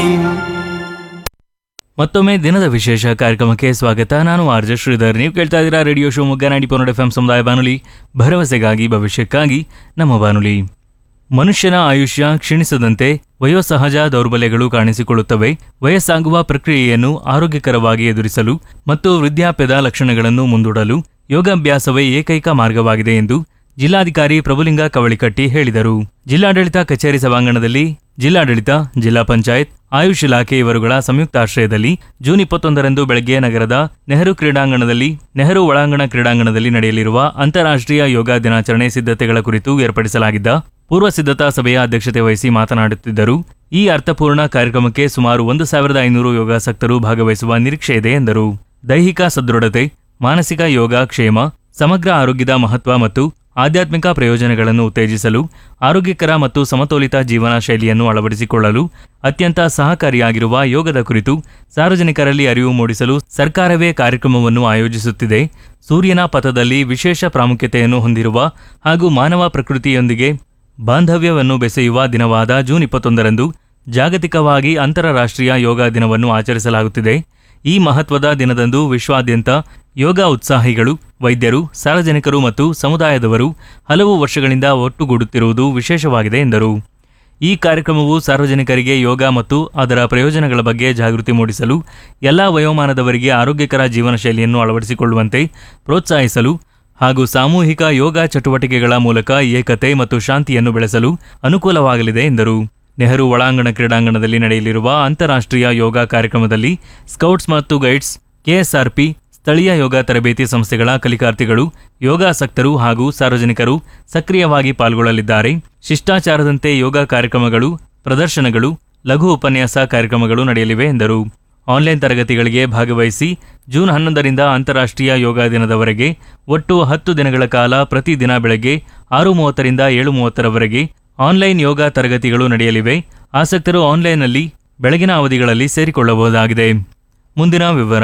ಮತ್ತೊಮ್ಮೆ ದಿನದ ವಿಶೇಷ ಕಾರ್ಯಕ್ರಮಕ್ಕೆ ಸ್ವಾಗತ ನಾನು ಆರ್ಜ ಶ್ರೀಧರ್ ನೀವು ಕೇಳ್ತಾ ಇದ್ದೀರಾ ರೇಡಿಯೋ ಶಿವಮೊಗ್ಗ ನಾಡಿ ಪೊನ್ನಡ ಎಫ್ ಸಮುದಾಯ ಬಾನುಲಿ ಭರವಸೆಗಾಗಿ ಭವಿಷ್ಯಕ್ಕಾಗಿ ನಮ್ಮ ಬಾನುಲಿ ಮನುಷ್ಯನ ಆಯುಷ್ಯ ಕ್ಷೀಣಿಸದಂತೆ ವಯೋಸಹಜ ದೌರ್ಬಲ್ಯಗಳು ಕಾಣಿಸಿಕೊಳ್ಳುತ್ತವೆ ವಯಸ್ಸಾಗುವ ಪ್ರಕ್ರಿಯೆಯನ್ನು ಆರೋಗ್ಯಕರವಾಗಿ ಎದುರಿಸಲು ಮತ್ತು ವೃದ್ಧಾಪ್ಯದ ಲಕ್ಷಣಗಳನ್ನು ಮುಂದೂಡಲು ಯೋಗಾಭ್ಯಾಸವೇ ಏಕೈಕ ಮಾರ್ಗವಾಗಿದೆ ಎಂದು ಜಿಲ್ಲಾಧಿಕಾರಿ ಪ್ರಭುಲಿಂಗ ಕವಳಿಕಟ್ಟಿ ಹೇಳಿದರು ಜಿಲ್ಲಾಡಳಿತ ಕಚೇರಿ ಸಭಾಂಗಣದಲ್ಲಿ ಜಿಲ್ಲಾಡಳಿತ ಜಿಲ್ಲಾ ಪಂಚಾಯತ್ ಆಯುಷ್ ಇಲಾಖೆ ಇವರುಗಳ ಸಂಯುಕ್ತಾಶ್ರಯದಲ್ಲಿ ಜೂನ್ ಇಪ್ಪತ್ತೊಂದರಂದು ಬೆಳಗ್ಗೆ ನಗರದ ನೆಹರು ಕ್ರೀಡಾಂಗಣದಲ್ಲಿ ನೆಹರು ಒಳಾಂಗಣ ಕ್ರೀಡಾಂಗಣದಲ್ಲಿ ನಡೆಯಲಿರುವ ಅಂತಾರಾಷ್ಟ್ರೀಯ ಯೋಗ ದಿನಾಚರಣೆ ಸಿದ್ಧತೆಗಳ ಕುರಿತು ಏರ್ಪಡಿಸಲಾಗಿದ್ದ ಪೂರ್ವ ಸಿದ್ಧತಾ ಸಭೆಯ ಅಧ್ಯಕ್ಷತೆ ವಹಿಸಿ ಮಾತನಾಡುತ್ತಿದ್ದರು ಈ ಅರ್ಥಪೂರ್ಣ ಕಾರ್ಯಕ್ರಮಕ್ಕೆ ಸುಮಾರು ಒಂದು ಸಾವಿರದ ಐನೂರು ಯೋಗಾಸಕ್ತರು ಭಾಗವಹಿಸುವ ನಿರೀಕ್ಷೆ ಇದೆ ಎಂದರು ದೈಹಿಕ ಸದೃಢತೆ ಮಾನಸಿಕ ಯೋಗ ಕ್ಷೇಮ ಸಮಗ್ರ ಆರೋಗ್ಯದ ಮಹತ್ವ ಮತ್ತು ಆಧ್ಯಾತ್ಮಿಕ ಪ್ರಯೋಜನಗಳನ್ನು ಉತ್ತೇಜಿಸಲು ಆರೋಗ್ಯಕರ ಮತ್ತು ಸಮತೋಲಿತ ಜೀವನ ಶೈಲಿಯನ್ನು ಅಳವಡಿಸಿಕೊಳ್ಳಲು ಅತ್ಯಂತ ಸಹಕಾರಿಯಾಗಿರುವ ಯೋಗದ ಕುರಿತು ಸಾರ್ವಜನಿಕರಲ್ಲಿ ಅರಿವು ಮೂಡಿಸಲು ಸರ್ಕಾರವೇ ಕಾರ್ಯಕ್ರಮವನ್ನು ಆಯೋಜಿಸುತ್ತಿದೆ ಸೂರ್ಯನ ಪಥದಲ್ಲಿ ವಿಶೇಷ ಪ್ರಾಮುಖ್ಯತೆಯನ್ನು ಹೊಂದಿರುವ ಹಾಗೂ ಮಾನವ ಪ್ರಕೃತಿಯೊಂದಿಗೆ ಬಾಂಧವ್ಯವನ್ನು ಬೆಸೆಯುವ ದಿನವಾದ ಜೂನ್ ಇಪ್ಪತ್ತೊಂದರಂದು ಜಾಗತಿಕವಾಗಿ ಅಂತಾರಾಷ್ಟ್ರೀಯ ಯೋಗ ದಿನವನ್ನು ಆಚರಿಸಲಾಗುತ್ತಿದೆ ಈ ಮಹತ್ವದ ದಿನದಂದು ವಿಶ್ವಾದ್ಯಂತ ಯೋಗ ಉತ್ಸಾಹಿಗಳು ವೈದ್ಯರು ಸಾರ್ವಜನಿಕರು ಮತ್ತು ಸಮುದಾಯದವರು ಹಲವು ವರ್ಷಗಳಿಂದ ಒಟ್ಟುಗೂಡುತ್ತಿರುವುದು ವಿಶೇಷವಾಗಿದೆ ಎಂದರು ಈ ಕಾರ್ಯಕ್ರಮವು ಸಾರ್ವಜನಿಕರಿಗೆ ಯೋಗ ಮತ್ತು ಅದರ ಪ್ರಯೋಜನಗಳ ಬಗ್ಗೆ ಜಾಗೃತಿ ಮೂಡಿಸಲು ಎಲ್ಲಾ ವಯೋಮಾನದವರಿಗೆ ಆರೋಗ್ಯಕರ ಜೀವನ ಶೈಲಿಯನ್ನು ಅಳವಡಿಸಿಕೊಳ್ಳುವಂತೆ ಪ್ರೋತ್ಸಾಹಿಸಲು ಹಾಗೂ ಸಾಮೂಹಿಕ ಯೋಗ ಚಟುವಟಿಕೆಗಳ ಮೂಲಕ ಏಕತೆ ಮತ್ತು ಶಾಂತಿಯನ್ನು ಬೆಳೆಸಲು ಅನುಕೂಲವಾಗಲಿದೆ ಎಂದರು ನೆಹರು ಒಳಾಂಗಣ ಕ್ರೀಡಾಂಗಣದಲ್ಲಿ ನಡೆಯಲಿರುವ ಅಂತಾರಾಷ್ಟ್ರೀಯ ಯೋಗ ಕಾರ್ಯಕ್ರಮದಲ್ಲಿ ಸ್ಕೌಟ್ಸ್ ಮತ್ತು ಗೈಡ್ಸ್ ಕೆಎಸ್ಆರ್ಪಿ ಸ್ಥಳೀಯ ಯೋಗ ತರಬೇತಿ ಸಂಸ್ಥೆಗಳ ಕಲಿಕಾರ್ಥಿಗಳು ಯೋಗಾಸಕ್ತರು ಹಾಗೂ ಸಾರ್ವಜನಿಕರು ಸಕ್ರಿಯವಾಗಿ ಪಾಲ್ಗೊಳ್ಳಲಿದ್ದಾರೆ ಶಿಷ್ಟಾಚಾರದಂತೆ ಯೋಗ ಕಾರ್ಯಕ್ರಮಗಳು ಪ್ರದರ್ಶನಗಳು ಲಘು ಉಪನ್ಯಾಸ ಕಾರ್ಯಕ್ರಮಗಳು ನಡೆಯಲಿವೆ ಎಂದರು ಆನ್ಲೈನ್ ತರಗತಿಗಳಿಗೆ ಭಾಗವಹಿಸಿ ಜೂನ್ ಹನ್ನೊಂದರಿಂದ ಅಂತಾರಾಷ್ಟ್ರೀಯ ಯೋಗ ದಿನದವರೆಗೆ ಒಟ್ಟು ಹತ್ತು ದಿನಗಳ ಕಾಲ ಪ್ರತಿ ದಿನ ಬೆಳಗ್ಗೆ ಆರು ಮೂವತ್ತರಿಂದ ಏಳು ಮೂವತ್ತರವರೆಗೆ ಆನ್ಲೈನ್ ಯೋಗ ತರಗತಿಗಳು ನಡೆಯಲಿವೆ ಆಸಕ್ತರು ಆನ್ಲೈನ್ನಲ್ಲಿ ಬೆಳಗಿನ ಅವಧಿಗಳಲ್ಲಿ ಸೇರಿಕೊಳ್ಳಬಹುದಾಗಿದೆ ಮುಂದಿನ ವಿವರ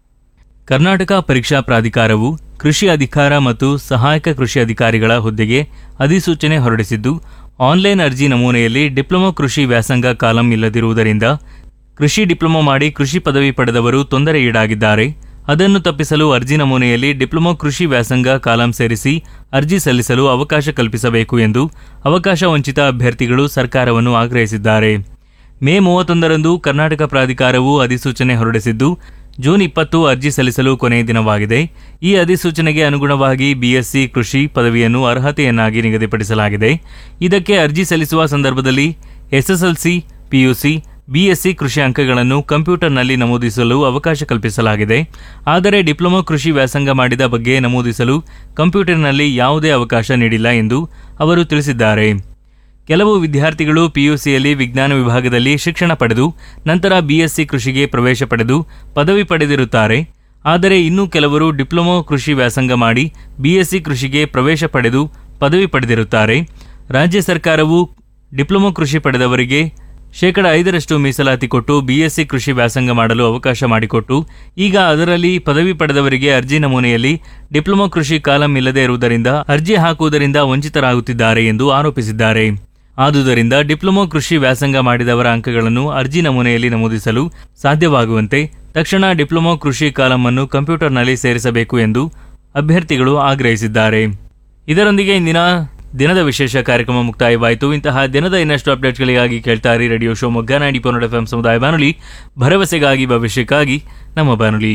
ಕರ್ನಾಟಕ ಪರೀಕ್ಷಾ ಪ್ರಾಧಿಕಾರವು ಕೃಷಿ ಅಧಿಕಾರ ಮತ್ತು ಸಹಾಯಕ ಕೃಷಿ ಅಧಿಕಾರಿಗಳ ಹುದ್ದೆಗೆ ಅಧಿಸೂಚನೆ ಹೊರಡಿಸಿದ್ದು ಆನ್ಲೈನ್ ಅರ್ಜಿ ನಮೂನೆಯಲ್ಲಿ ಡಿಪ್ಲೊಮಾ ಕೃಷಿ ವ್ಯಾಸಂಗ ಕಾಲಂ ಇಲ್ಲದಿರುವುದರಿಂದ ಕೃಷಿ ಡಿಪ್ಲೊಮಾ ಮಾಡಿ ಕೃಷಿ ಪದವಿ ಪಡೆದವರು ತೊಂದರೆಯೀಡಾಗಿದ್ದಾರೆ ಅದನ್ನು ತಪ್ಪಿಸಲು ಅರ್ಜಿ ನಮೂನೆಯಲ್ಲಿ ಡಿಪ್ಲೊಮಾ ಕೃಷಿ ವ್ಯಾಸಂಗ ಕಾಲಂ ಸೇರಿಸಿ ಅರ್ಜಿ ಸಲ್ಲಿಸಲು ಅವಕಾಶ ಕಲ್ಪಿಸಬೇಕು ಎಂದು ಅವಕಾಶ ವಂಚಿತ ಅಭ್ಯರ್ಥಿಗಳು ಸರ್ಕಾರವನ್ನು ಆಗ್ರಹಿಸಿದ್ದಾರೆ ಮೇ ಮೂವತ್ತೊಂದರಂದು ಕರ್ನಾಟಕ ಪ್ರಾಧಿಕಾರವು ಅಧಿಸೂಚನೆ ಹೊರಡಿಸಿದ್ದು ಜೂನ್ ಇಪ್ಪತ್ತು ಅರ್ಜಿ ಸಲ್ಲಿಸಲು ಕೊನೆಯ ದಿನವಾಗಿದೆ ಈ ಅಧಿಸೂಚನೆಗೆ ಅನುಗುಣವಾಗಿ ಬಿಎಸ್ಸಿ ಕೃಷಿ ಪದವಿಯನ್ನು ಅರ್ಹತೆಯನ್ನಾಗಿ ನಿಗದಿಪಡಿಸಲಾಗಿದೆ ಇದಕ್ಕೆ ಅರ್ಜಿ ಸಲ್ಲಿಸುವ ಸಂದರ್ಭದಲ್ಲಿ ಎಸ್ಎಸ್ಎಲ್ಸಿ ಪಿಯುಸಿ ಬಿಎಸ್ಸಿ ಕೃಷಿ ಅಂಕಗಳನ್ನು ಕಂಪ್ಯೂಟರ್ನಲ್ಲಿ ನಮೂದಿಸಲು ಅವಕಾಶ ಕಲ್ಪಿಸಲಾಗಿದೆ ಆದರೆ ಡಿಪ್ಲೊಮಾ ಕೃಷಿ ವ್ಯಾಸಂಗ ಮಾಡಿದ ಬಗ್ಗೆ ನಮೂದಿಸಲು ಕಂಪ್ಯೂಟರ್ನಲ್ಲಿ ಯಾವುದೇ ಅವಕಾಶ ನೀಡಿಲ್ಲ ಎಂದು ಅವರು ತಿಳಿಸಿದ್ದಾರೆ ಕೆಲವು ವಿದ್ಯಾರ್ಥಿಗಳು ಪಿಯುಸಿಯಲ್ಲಿ ವಿಜ್ಞಾನ ವಿಭಾಗದಲ್ಲಿ ಶಿಕ್ಷಣ ಪಡೆದು ನಂತರ ಬಿಎಸ್ಸಿ ಕೃಷಿಗೆ ಪ್ರವೇಶ ಪಡೆದು ಪದವಿ ಪಡೆದಿರುತ್ತಾರೆ ಆದರೆ ಇನ್ನೂ ಕೆಲವರು ಡಿಪ್ಲೊಮಾ ಕೃಷಿ ವ್ಯಾಸಂಗ ಮಾಡಿ ಬಿಎಸ್ಸಿ ಕೃಷಿಗೆ ಪ್ರವೇಶ ಪಡೆದು ಪದವಿ ಪಡೆದಿರುತ್ತಾರೆ ರಾಜ್ಯ ಸರ್ಕಾರವು ಡಿಪ್ಲೊಮಾ ಕೃಷಿ ಪಡೆದವರಿಗೆ ಶೇಕಡ ಐದರಷ್ಟು ಮೀಸಲಾತಿ ಕೊಟ್ಟು ಬಿಎಸ್ಸಿ ಕೃಷಿ ವ್ಯಾಸಂಗ ಮಾಡಲು ಅವಕಾಶ ಮಾಡಿಕೊಟ್ಟು ಈಗ ಅದರಲ್ಲಿ ಪದವಿ ಪಡೆದವರಿಗೆ ಅರ್ಜಿ ನಮೂನೆಯಲ್ಲಿ ಡಿಪ್ಲೊಮಾ ಕೃಷಿ ಕಾಲಂ ಇಲ್ಲದೆ ಇರುವುದರಿಂದ ಅರ್ಜಿ ಹಾಕುವುದರಿಂದ ವಂಚಿತರಾಗುತ್ತಿದ್ದಾರೆ ಎಂದು ಆರೋಪಿಸಿದ್ದಾರೆ ಆದುದರಿಂದ ಡಿಪ್ಲೊಮಾ ಕೃಷಿ ವ್ಯಾಸಂಗ ಮಾಡಿದವರ ಅಂಕಗಳನ್ನು ಅರ್ಜಿ ನಮೂನೆಯಲ್ಲಿ ನಮೂದಿಸಲು ಸಾಧ್ಯವಾಗುವಂತೆ ತಕ್ಷಣ ಡಿಪ್ಲೊಮಾ ಕೃಷಿ ಕಾಲಂ ಅನ್ನು ಕಂಪ್ಯೂಟರ್ನಲ್ಲಿ ಸೇರಿಸಬೇಕು ಎಂದು ಅಭ್ಯರ್ಥಿಗಳು ಆಗ್ರಹಿಸಿದ್ದಾರೆ ಇದರೊಂದಿಗೆ ಇಂದಿನ ದಿನದ ವಿಶೇಷ ಕಾರ್ಯಕ್ರಮ ಮುಕ್ತಾಯವಾಯಿತು ಇಂತಹ ದಿನದ ಇನ್ನಷ್ಟು ಅಪ್ಡೇಟ್ಗಳಿಗಾಗಿ ಕೇಳ್ತಾ ಇರಿ ರೇಡಿಯೋ ಶಿವಮೊಗ್ಗ ನಾಡಿ ಪೊನ್ನಡ ಎಫ್ ಸಮುದಾಯ ಬಾನುಲಿ ಭರವಸೆಗಾಗಿ ಭವಿಷ್ಯಕ್ಕಾಗಿ ನಮ್ಮ ಬಾನುಲಿ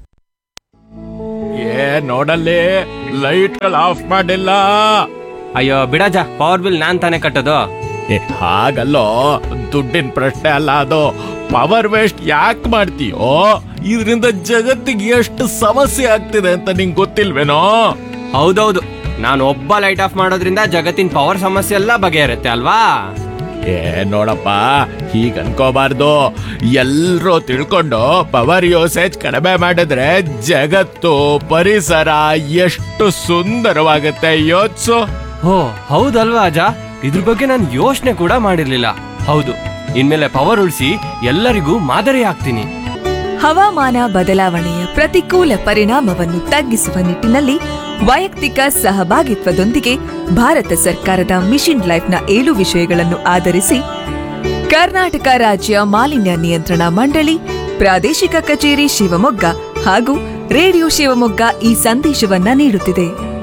ಏ ನೋಡಲ್ಲಿ ಲೈಟ್ಗಳು ಆಫ್ ಮಾಡಿಲ್ಲ ಅಯ್ಯೋ ಬಿಡಜ ಪವರ್ ಬಿಲ್ ನಾನ್ ತಾನೇ ಕಟ್ಟೋದು ಏ ಹಾಗಲ್ಲೋ ದುಡ್ಡಿನ ಪ್ರಶ್ನೆ ಅಲ್ಲ ಅದು ಪವರ್ ವೇಸ್ಟ್ ಯಾಕೆ ಮಾಡ್ತೀಯೋ ಇದರಿಂದ ಜಗತ್ತಿಗೆ ಎಷ್ಟು ಸಮಸ್ಯೆ ಆಗ್ತಿದೆ ಅಂತ ನಿಂಗೆ ಗೊತ್ತಿಲ್ವೇನೋ ಹೌದೌದು ನಾನು ಒಬ್ಬ ಲೈಟ್ ಆಫ್ ಮಾಡೋದ್ರಿಂದ ಜಗತ್ತಿನ ಪವರ್ ಸಮಸ್ಯೆ ಎಲ್ಲ ಬಗೆಹರುತ್ತೆ ಅಲ್ವಾ ಏ ನೋಡಪ್ಪ ಹೀಗ್ ಅನ್ಕೋಬಾರ್ದು ಎಲ್ರೂ ತಿಳ್ಕೊಂಡು ಪವರ್ ಯೂಸೇಜ್ ಕಡಿಮೆ ಮಾಡಿದ್ರೆ ಜಗತ್ತು ಪರಿಸರ ಎಷ್ಟು ಸುಂದರವಾಗುತ್ತೆ ಯೋಚ್ಸು ಓ ಹೌದಲ್ವಾ ಅಜ ಇದ್ರ ಬಗ್ಗೆ ನಾನು ಯೋಚನೆ ಕೂಡ ಮಾಡಿರ್ಲಿಲ್ಲ ಹೌದು ಇನ್ಮೇಲೆ ಪವರ್ ಉಳಿಸಿ ಎಲ್ಲರಿಗೂ ಮಾದರಿ ಆಗ್ತೀನಿ ಹವಾಮಾನ ಬದಲಾವಣೆಯ ಪ್ರತಿಕೂಲ ಪರಿಣಾಮವನ್ನು ತಗ್ಗಿಸುವ ನಿಟ್ಟಿನಲ್ಲಿ ವೈಯಕ್ತಿಕ ಸಹಭಾಗಿತ್ವದೊಂದಿಗೆ ಭಾರತ ಸರ್ಕಾರದ ಮಿಷನ್ ಲೈಫ್ನ ಏಳು ವಿಷಯಗಳನ್ನು ಆಧರಿಸಿ ಕರ್ನಾಟಕ ರಾಜ್ಯ ಮಾಲಿನ್ಯ ನಿಯಂತ್ರಣ ಮಂಡಳಿ ಪ್ರಾದೇಶಿಕ ಕಚೇರಿ ಶಿವಮೊಗ್ಗ ಹಾಗೂ ರೇಡಿಯೋ ಶಿವಮೊಗ್ಗ ಈ ಸಂದೇಶವನ್ನ ನೀಡುತ್ತಿದೆ